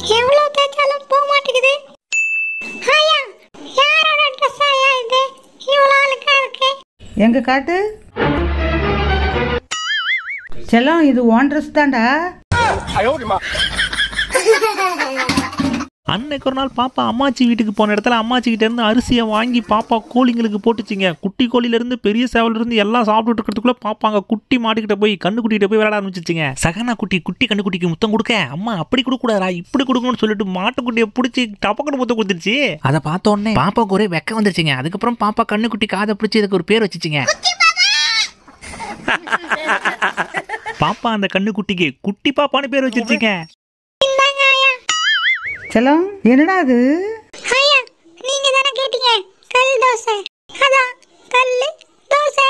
எவ்வளோ தேய்ச்சாலும் போக மாட்டேங்குது ஆயா யாரோட ட்ரெஸ் ஆயா இது இவ்வளோ அழுக்கா இருக்கு எங்க காட்டு செல்லம் இது ஓன் ட்ரெஸ் தான்டா அன்னைக்கு ஒரு நாள் பாப்பா அம்மாச்சி வீட்டுக்கு போன இடத்துல அம்மாச்சி கிட்ட இருந்து அரிசியை வாங்கி பாப்பா கோழிங்களுக்கு போட்டுச்சுங்க குட்டி கோழில இருந்து பெரிய சேவல இருந்து எல்லாம் சாப்பிட்டுட்டு இருக்கிறதுக்குள்ள பாப்பாங்க குட்டி மாட்டுக்கிட்ட போய் கண்ணு குட்டிகிட்ட போய் விளையாட ஆரம்பிச்சிச்சுங்க சகனா குட்டி குட்டி கண்ணு குட்டிக்கு முத்தம் கொடுக்க அம்மா அப்படி கொடுக்க கூடாதா இப்படி கொடுக்கணும்னு சொல்லிட்டு மாட்டுக்குட்டியை பிடிச்சி டப்பக்கட்டு முத்தம் கொடுத்துருச்சு அதை பார்த்த உடனே பாப்பாவுக்கு ஒரே வெக்க வந்துருச்சுங்க அதுக்கப்புறம் பாப்பா கண்ணு குட்டி காதை பிடிச்சி இதுக்கு ஒரு பேர் வச்சுச்சுங்க பாப்பா அந்த கண்ணு குட்டிக்கு குட்டி பாப்பான்னு பேர் வச்சிருச்சுங்க இந்தாங்க ஆயா செல்லம் என்னடா அது ஆயா நீங்க தானே கேட்டீங்க கல் தோசை அதான் கல்லு தோசை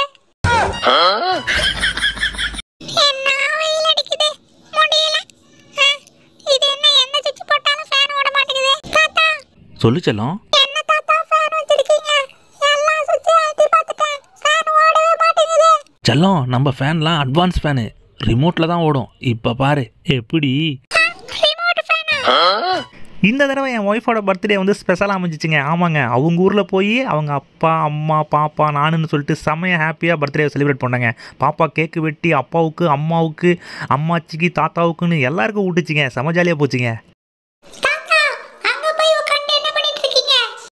என்ன வெயில் அடிக்குது முடியல ஆ, இது என்ன எந்த சுவிட்ச் போட்டாலும் ஃபேன் ஓட மாட்டேங்குது தாத்தா சொல்லு செல்லம் என்ன தாத்தா ஃபேன் வச்சிருக்கீங்க எல்லா சுவிட்சையும் அழுத்தி பார்த்துட்டேன் ஃபேன் ஓடவே மாட்டேங்குது செல்லம் நம்ம ஃபேன்லாம் அட்வான்ஸ் ஃபேனு ரிமோட்டில் தான் ஓடும் இப்போ பாரு எப்படி ரிமோட் ஃபேனா இந்த தடவை என் ஒய்ஃபோட பர்த்டே வந்து ஸ்பெஷலாக அமைஞ்சிச்சுங்க ஆமாங்க அவங்க ஊரில் போய் அவங்க அப்பா அம்மா பாப்பா நானுன்னு சொல்லிட்டு செம்மையாக ஹாப்பியாக பர்த்டே செலிப்ரேட் பண்ணாங்க பாப்பா கேக்கு வெட்டி அப்பாவுக்கு அம்மாவுக்கு அம்மாச்சிக்கு தாத்தாவுக்குன்னு எல்லாருக்கும் விட்டுச்சுங்க செம ஜாலியாக போச்சுங்க தாத்தா அங்க போய் உட்கார்ந்து என்ன பண்ணிட்டு இருக்கீங்க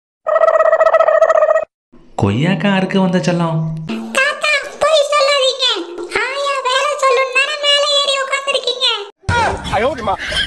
கொய்யாக்கா அறுக்க வந்த செல்லம் தாத்தா போய் சொல்லாதீங்க ஆயா வேலை சொல்லணும் தானே மேலே ஏறி உட்கார்ந்துருக்கீங்க